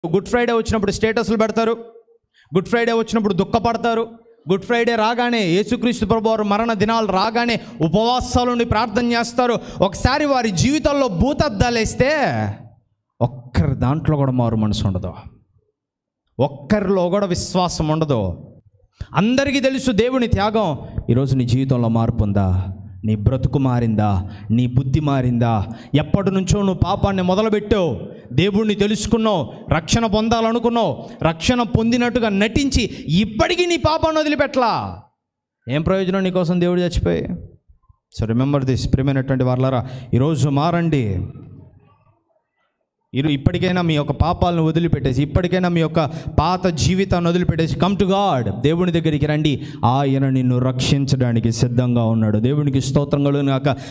good Friday వచ్చినప్పుడు స్టేటస్లు పెడతారు గుడ్ ఫ్రైడే వచ్చినప్పుడు దుఃఖపడతారు గుడ్ ఫ్రైడే రాగానే యేసుక్రీస్తు ప్రభు వారు మరణ దినాలు రాగానే ఉపవాసాల నుండి ప్రార్థన చేస్తారు ఒకసారి వారి జీవితంలో భూతద్దాలు వేస్తే ఒక్కరి దాంట్లో కూడా మారు మనసు ఉండదు ఒక్కరిలో కూడా విశ్వాసం ఉండదు అందరికీ తెలుసు దేవుని త్యాగం ఈరోజు నీ జీవితంలో మార్పు ఉందా నీ బ్రతుకు మారిందా నీ బుద్ధి మారిందా ఎప్పటి నుంచో నువ్వు పాపాన్ని మొదలుపెట్టావు దేవుణ్ణి తెలుసుకున్నావు రక్షణ పొందాలనుకున్నావు రక్షణ పొందినట్టుగా నటించి ఇప్పటికీ నీ పాపాన్ని వదిలిపెట్టలా ఏం ప్రయోజనం నీకోసం దేవుడు చచ్చిపోయి సో రిమెంబర్ దిస్ ప్రియమైనటువంటి వాళ్ళరా ఈరోజు మారండి ఇరు ఇప్పటికైనా మీ యొక్క పాపాలను వదిలిపెట్టేసి ఇప్పటికైనా మీ యొక్క పాత జీవితాన్ని వదిలిపెట్టేసి కమ్ టు గాడ్ దేవుని దగ్గరికి రండి ఆయన నిన్ను రక్షించడానికి సిద్ధంగా ఉన్నాడు దేవునికి స్తోత్రం కలుగును గాక